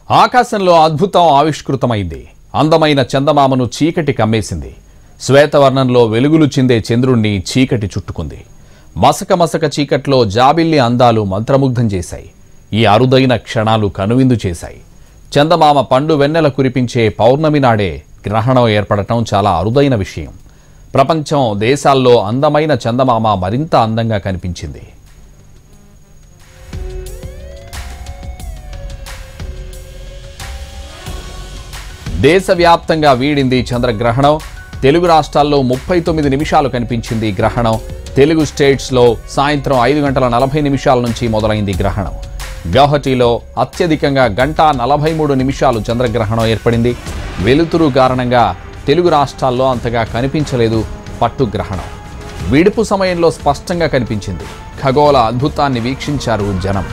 ఆకాశంలో అద్భుతం ఆవిష్కృతమైంది అందమైన చందమామను చీకటి కమ్మేసింది శ్వేతవర్ణంలో వెలుగులు చిందే చంద్రుణ్ణి చీకటి చుట్టుకుంది మసక మసక చీకట్లో జాబిల్లి అందాలు మంత్రముగ్ధం చేశాయి ఈ అరుదైన క్షణాలు కనువిందు చేశాయి చందమామ పండు వెన్నెల కురిపించే పౌర్ణమి నాడే గ్రహణం ఏర్పడటం చాలా అరుదైన విషయం ప్రపంచం దేశాల్లో అందమైన చందమామ మరింత అందంగా కనిపించింది దేశవ్యాప్తంగా వీడింది చంద్రగ్రహణం తెలుగు రాష్ట్రాల్లో ముప్పై తొమ్మిది నిమిషాలు కనిపించింది గ్రహణం తెలుగు స్టేట్స్లో సాయంత్రం ఐదు గంటల నలభై నిమిషాల నుంచి మొదలైంది గ్రహణం గౌహటిలో అత్యధికంగా గంట నలభై మూడు నిమిషాలు చంద్రగ్రహణం ఏర్పడింది వెలుతురు కారణంగా తెలుగు రాష్ట్రాల్లో అంతగా కనిపించలేదు పట్టుగ్రహణం విడుపు సమయంలో స్పష్టంగా కనిపించింది ఖగోళ అద్భుతాన్ని వీక్షించారు జనం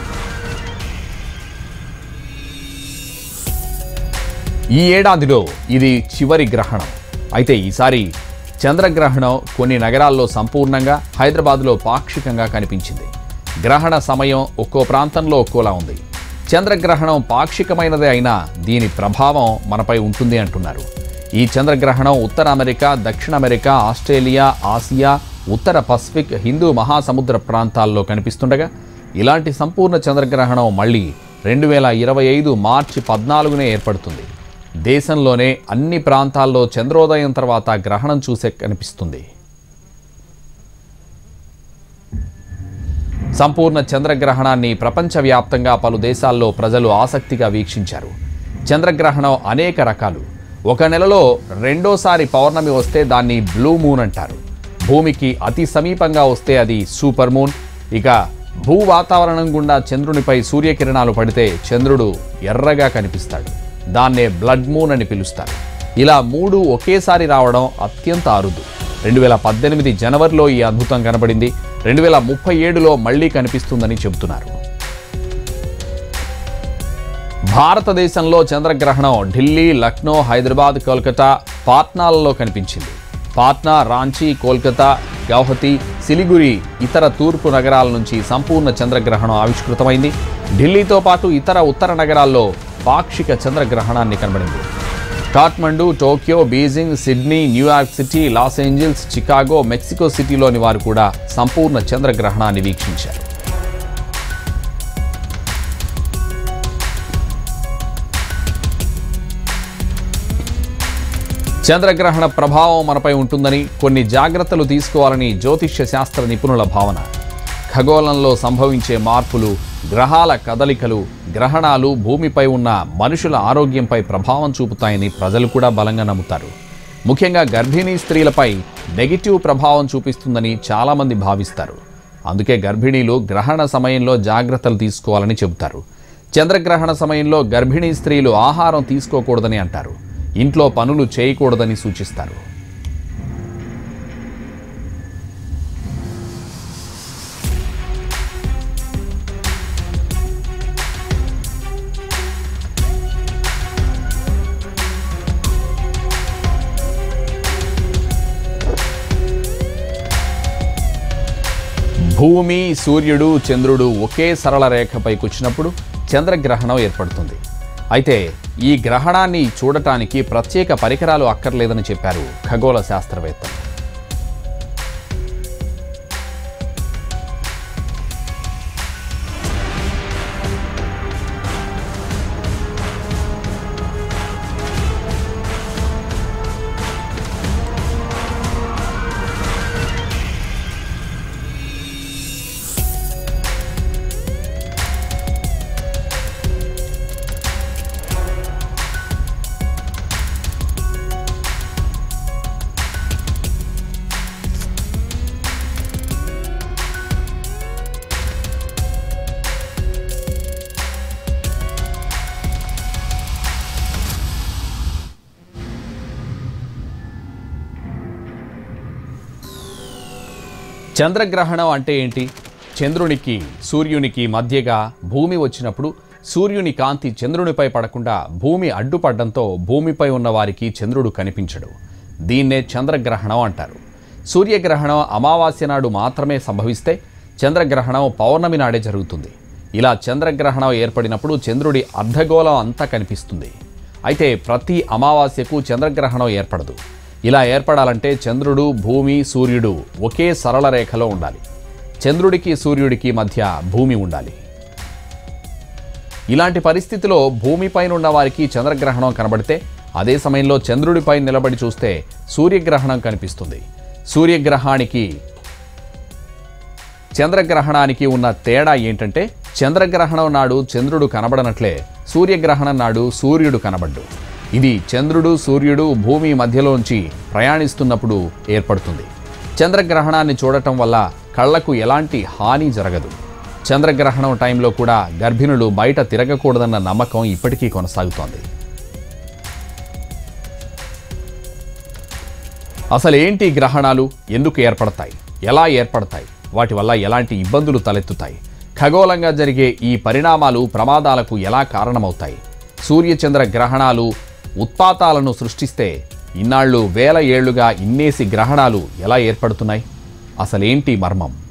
ఈ ఏడాదిలో ఇది చివరి గ్రహణం అయితే ఈసారి చంద్రగ్రహణం కొన్ని నగరాల్లో సంపూర్ణంగా హైదరాబాద్లో పాక్షికంగా కనిపించింది గ్రహణ సమయం ఒక్కో ప్రాంతంలో ఒక్కోలా ఉంది చంద్రగ్రహణం పాక్షికమైనదే అయినా దీని ప్రభావం మనపై ఉంటుంది అంటున్నారు ఈ చంద్రగ్రహణం ఉత్తర అమెరికా దక్షిణ అమెరికా ఆస్ట్రేలియా ఆసియా ఉత్తర పసిఫిక్ హిందూ మహాసముద్ర ప్రాంతాల్లో కనిపిస్తుండగా ఇలాంటి సంపూర్ణ చంద్రగ్రహణం మళ్ళీ రెండు వేల ఇరవై ఐదు మార్చి పద్నాలుగునే ఏర్పడుతుంది దేశంలోనే అన్ని ప్రాంతాల్లో చంద్రోదయం తర్వాత గ్రహణం చూసే కనిపిస్తుంది సంపూర్ణ చంద్రగ్రహణాన్ని ప్రపంచవ్యాప్తంగా పలు దేశాల్లో ప్రజలు ఆసక్తిగా వీక్షించారు చంద్రగ్రహణం అనేక రకాలు ఒక నెలలో రెండోసారి పౌర్ణమి వస్తే దాన్ని బ్లూ మూన్ అంటారు భూమికి అతి సమీపంగా వస్తే అది సూపర్ మూన్ ఇక భూ వాతావరణం గుండా చంద్రునిపై సూర్యకిరణాలు పడితే చంద్రుడు ఎర్రగా కనిపిస్తాడు దాన్నే బ్లడ్ మూన్ అని పిలుస్తారు ఇలా మూడు ఒకేసారి రావడం అత్యంత అరుదు రెండు వేల పద్దెనిమిది జనవరిలో ఈ అద్భుతం కనబడింది రెండు వేల ముప్పై ఏడులో మళ్ళీ కనిపిస్తుందని చెబుతున్నారు భారతదేశంలో చంద్రగ్రహణం ఢిల్లీ లక్నో హైదరాబాద్ కోల్కతా పాట్నాలలో కనిపించింది పాట్నా రాంచీ కోల్కతా గౌహతి సిలిగురి ఇతర తూర్పు నగరాల నుంచి సంపూర్ణ చంద్రగ్రహణం ఆవిష్కృతమైంది ఢిల్లీతో పాటు ఇతర ఉత్తర నగరాల్లో పాక్షిక చంద్రగ్రహణాన్ని కనబడింది Kathmandu Tokyo Beijing Sydney New York city Los Angeles Chicago Mexico సిటీలోని వారు కూడా సంపూర్ణ చంద్రగ్రహణాన్ని వీక్షించారు చంద్రగ్రహణ ప్రభావం మనపై ఉంటుందని కొన్ని జాగ్రత్తలు తీసుకోవాలని జ్యోతిష్య శాస్త్ర నిపుణుల భావన ఖగోళంలో సంభవించే మార్పులు గ్రహాల కదలికలు గ్రహణాలు భూమిపై ఉన్న మనుషుల ఆరోగ్యంపై ప్రభావం చూపుతాయని ప్రజలు కూడా బలంగా నమ్ముతారు ముఖ్యంగా గర్భిణీ స్త్రీలపై నెగిటివ్ ప్రభావం చూపిస్తుందని చాలామంది భావిస్తారు అందుకే గర్భిణీలు గ్రహణ సమయంలో జాగ్రత్తలు తీసుకోవాలని చెబుతారు చంద్రగ్రహణ సమయంలో గర్భిణీ స్త్రీలు ఆహారం తీసుకోకూడదని అంటారు ఇంట్లో పనులు చేయకూడదని సూచిస్తారు భూమి సూర్యుడు చంద్రుడు ఒకే సరళ రేఖపైకి వచ్చినప్పుడు చంద్రగ్రహణం ఏర్పడుతుంది అయితే ఈ గ్రహణాన్ని చూడటానికి ప్రత్యేక పరికరాలు అక్కర్లేదని చెప్పారు ఖగోళ శాస్త్రవేత్తలు చంద్రగ్రహణం అంటే ఏంటి చంద్రునికి సూర్యునికి మధ్యగా భూమి వచ్చినప్పుడు సూర్యుని కాంతి చంద్రునిపై పడకుండా భూమి అడ్డుపడడంతో భూమిపై ఉన్న వారికి చంద్రుడు కనిపించడు దీన్నే చంద్రగ్రహణం అంటారు సూర్యగ్రహణం అమావాస్య నాడు మాత్రమే సంభవిస్తే చంద్రగ్రహణం పౌర్ణమి నాడే జరుగుతుంది ఇలా చంద్రగ్రహణం ఏర్పడినప్పుడు చంద్రుడి అర్ధగోళం అంతా కనిపిస్తుంది అయితే ప్రతి అమావాస్యకు చంద్రగ్రహణం ఏర్పడదు ఇలా ఏర్పడాలంటే చంద్రుడు భూమి సూర్యుడు ఒకే సరళ రేఖలో ఉండాలి చంద్రుడికి సూర్యుడికి మధ్య భూమి ఉండాలి ఇలాంటి పరిస్థితిలో భూమిపైన ఉన్న వారికి చంద్రగ్రహణం కనబడితే అదే సమయంలో చంద్రుడిపై నిలబడి చూస్తే సూర్యగ్రహణం కనిపిస్తుంది సూర్యగ్రహానికి చంద్రగ్రహణానికి ఉన్న తేడా ఏంటంటే చంద్రగ్రహణం నాడు చంద్రుడు కనబడనట్లే సూర్యగ్రహణం నాడు సూర్యుడు కనబడ్డు ఇది చంద్రుడు సూర్యుడు భూమి మధ్యలోంచి ప్రయాణిస్తున్నప్పుడు ఏర్పడుతుంది చంద్రగ్రహణాన్ని చూడటం వల్ల కళ్లకు ఎలాంటి హాని జరగదు చంద్రగ్రహణం టైంలో కూడా గర్భిణులు బయట తిరగకూడదన్న నమ్మకం ఇప్పటికీ కొనసాగుతోంది అసలు ఏంటి గ్రహణాలు ఎందుకు ఏర్పడతాయి ఎలా ఏర్పడతాయి వాటి వల్ల ఎలాంటి ఇబ్బందులు తలెత్తుతాయి ఖగోళంగా జరిగే ఈ పరిణామాలు ప్రమాదాలకు ఎలా కారణమవుతాయి సూర్యచంద్ర గ్రహణాలు ఉత్పాతాలను సృష్టిస్తే ఇన్నాళ్ళు వేల ఏళ్లుగా ఇన్నేసి గ్రహణాలు ఎలా ఏర్పడుతున్నాయి అసలేంటి మర్మం